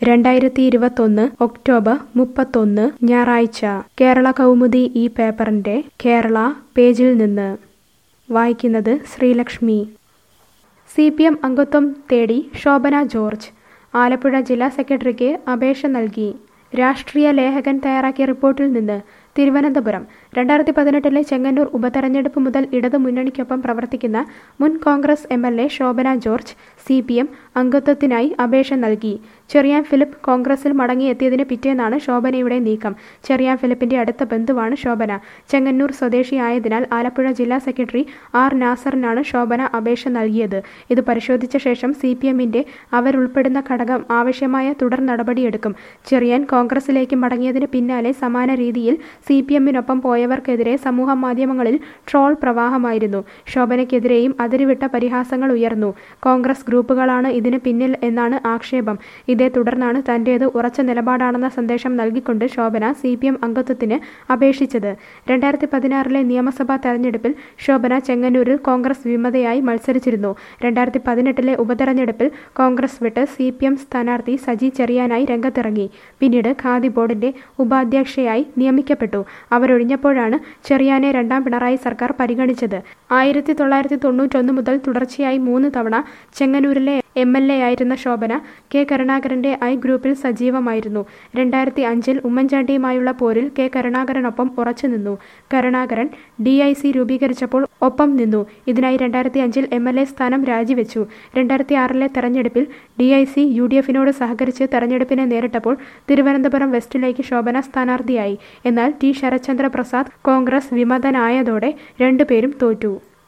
രണ്ടായിരത്തി ഇരുപത്തൊന്ന് ഒക്ടോബർ മുപ്പത്തൊന്ന് ഞായറാഴ്ച കേരള കൗമുദി ഈ പേപ്പറിന്റെ കേരള പേജിൽ നിന്ന് വായിക്കുന്നത് ശ്രീലക്ഷ്മി സി പി എം അംഗത്വം തേടി ശോഭന ജോർജ് ആലപ്പുഴ ജില്ലാ സെക്രട്ടറിക്ക് അപേക്ഷ നൽകി രാഷ്ട്രീയ ലേഖകൻ തയ്യാറാക്കിയ റിപ്പോർട്ടിൽ നിന്ന് തിരുവനന്തപുരം രണ്ടായിരത്തി പതിനെട്ടിലെ ചെങ്ങന്നൂർ ഉപതെരഞ്ഞെടുപ്പ് മുതൽ ഇടതു മുന്നണിക്കൊപ്പം പ്രവർത്തിക്കുന്ന മുൻ Congress M L A Shobhana George C P M അംഗത്വത്തിനായി അപേക്ഷ നൽകി ചെറിയാൻ ഫിലിപ്പ് കോൺഗ്രസിൽ മടങ്ങിയെത്തിയതിന് പിറ്റേന്നാണ് ശോഭനയുടെ നീക്കം ചെറിയാൻ ഫിലിപ്പിന്റെ അടുത്ത ബന്ധുവാണ് ശോഭന ചെങ്ങന്നൂർ സ്വദേശിയായതിനാൽ ആലപ്പുഴ ജില്ലാ സെക്രട്ടറി ആർ നാസറിനാണ് ശോഭന അപേക്ഷ നൽകിയത് ഇത് പരിശോധിച്ച ശേഷം സി പി എമ്മിന്റെ അവരുൾപ്പെടുന്ന ഘടകം ആവശ്യമായ തുടർ നടപടിയെടുക്കും ചെറിയാൻ കോൺഗ്രസിലേക്ക് മടങ്ങിയതിന് പിന്നാലെ സമാന രീതിയിൽ സി പി എമ്മിനൊപ്പം പോയവർക്കെതിരെ സമൂഹ മാധ്യമങ്ങളിൽ ട്രോൾ പ്രവാഹമായിരുന്നു ശോഭനയ്ക്കെതിരെയും അതിരുവിട്ട പരിഹാസങ്ങൾ ഉയർന്നു കോൺഗ്രസ് ഗ്രൂപ്പുകളാണ് ഇതിന് പിന്നിൽ എന്നാണ് ആക്ഷേപം ഇതേ തുടർന്നാണ് തന്റേത് ഉറച്ച നിലപാടാണെന്ന സന്ദേശം നൽകിക്കൊണ്ട് ശോഭന സി പി എം അംഗത്വത്തിന് അപേക്ഷിച്ചത് രണ്ടായിരത്തി പതിനാറിലെ നിയമസഭാ തെരഞ്ഞെടുപ്പിൽ ശോഭന ചെങ്ങന്നൂരിൽ കോൺഗ്രസ് വിമതയായി മത്സരിച്ചിരുന്നു രണ്ടായിരത്തി പതിനെട്ടിലെ ഉപതെരഞ്ഞെടുപ്പിൽ കോൺഗ്രസ് വിട്ട് സി പി എം സ്ഥാനാർത്ഥി സജി ചെറിയാനായി രംഗത്തിറങ്ങി പിന്നീട് ഖാദി ബോർഡിന്റെ ഉപാധ്യക്ഷയായി നിയമിക്കപ്പെട്ടു അവരൊഴിഞ്ഞപ്പോഴാണ് ചെറിയാനെ രണ്ടാം പിണറായി സർക്കാർ പരിഗണിച്ചത് ആയിരത്തി തൊള്ളായിരത്തി തൊണ്ണൂറ്റൊന്ന് മുതൽ തുടർച്ചയായി മൂന്ന് തവണ ചെങ്ങന്നൂരിലെ എം എൽ എ ആയിരുന്ന ശോഭന കെ കരുണാകരന്റെ ഐ ഗ്രൂപ്പിൽ സജീവമായിരുന്നു രണ്ടായിരത്തി അഞ്ചിൽ ഉമ്മൻചാണ്ടിയുമായുള്ള പോരിൽ കെ കരുണാകരനൊപ്പം ഉറച്ചുനിന്നു കരുണാകരൻ ഡി ഐ സി രൂപീകരിച്ചപ്പോൾ ഒപ്പം നിന്നു ഇതിനായി രണ്ടായിരത്തി അഞ്ചിൽ എം എൽ എ സ്ഥാനം രാജിവെച്ചു രണ്ടായിരത്തി ആറിലെ തെരഞ്ഞെടുപ്പിൽ D I C U D എഫിനോട് സഹകരിച്ച് തെരഞ്ഞെടുപ്പിനെ നേരിട്ടപ്പോൾ തിരുവനന്തപുരം വെസ്റ്റിലേക്ക് ശോഭന സ്ഥാനാർത്ഥിയായി എന്നാൽ ടി ശരത്ചന്ദ്ര പ്രസാദ് കോൺഗ്രസ് വിമതനായതോടെ രണ്ടുപേരും തോറ്റു